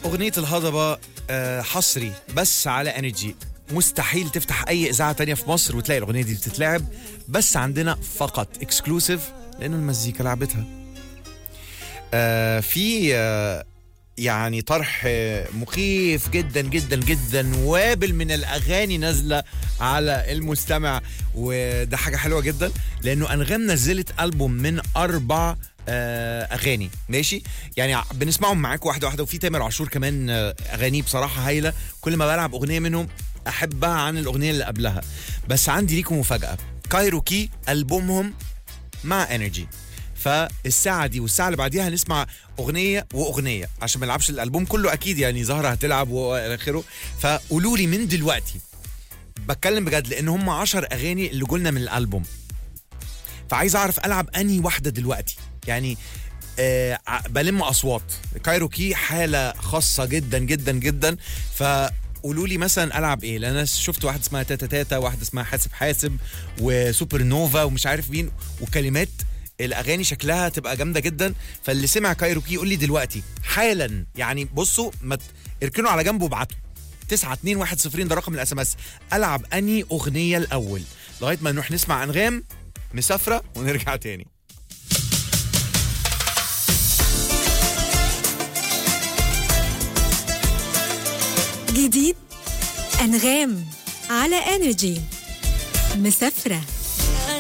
أغنية الهضبة آه، حصري بس على انرجي مستحيل تفتح اي اذاعه تانية في مصر وتلاقي الاغنيه دي بتتلعب بس عندنا فقط اكسكلوسيف لان المزيكا لعبتها آه في آه يعني طرح آه، مخيف جدا جدا جدا وابل من الاغاني نازله على المستمع وده حاجه حلوه جدا لانه انغام نزلت البوم من اربع آه، اغاني ماشي يعني ع- بنسمعهم معاكم واحده واحده وفي تامر عاشور كمان آه، اغانيه بصراحه هايله كل ما بلعب اغنيه منهم احبها عن الاغنيه اللي قبلها بس عندي ليكم مفاجاه كايروكي البومهم مع انرجي فالساعة دي والساعة اللي بعديها هنسمع أغنية وأغنية عشان ما نلعبش الألبوم كله أكيد يعني زهرة هتلعب وإلى آخره فقولوا لي من دلوقتي بتكلم بجد لأن هم 10 أغاني اللي قلنا من الألبوم فعايز أعرف ألعب أنهي واحدة دلوقتي يعني آه ع- بلم أصوات كايروكي حالة خاصة جدا جدا جدا ف قولوا لي مثلا العب ايه لان انا شفت واحده اسمها تاتا تاتا واحده اسمها حاسب حاسب وسوبر نوفا ومش عارف مين وكلمات الاغاني شكلها تبقى جامده جدا فاللي سمع كايروكي يقول لي دلوقتي حالا يعني بصوا ما ت- اركنوا على جنب وابعتوا 921 ده رقم الاس ام اس العب انهي اغنيه الاول لغايه ما نروح نسمع انغام مسافره ونرجع تاني جديد أنغام على انرجي مسافرة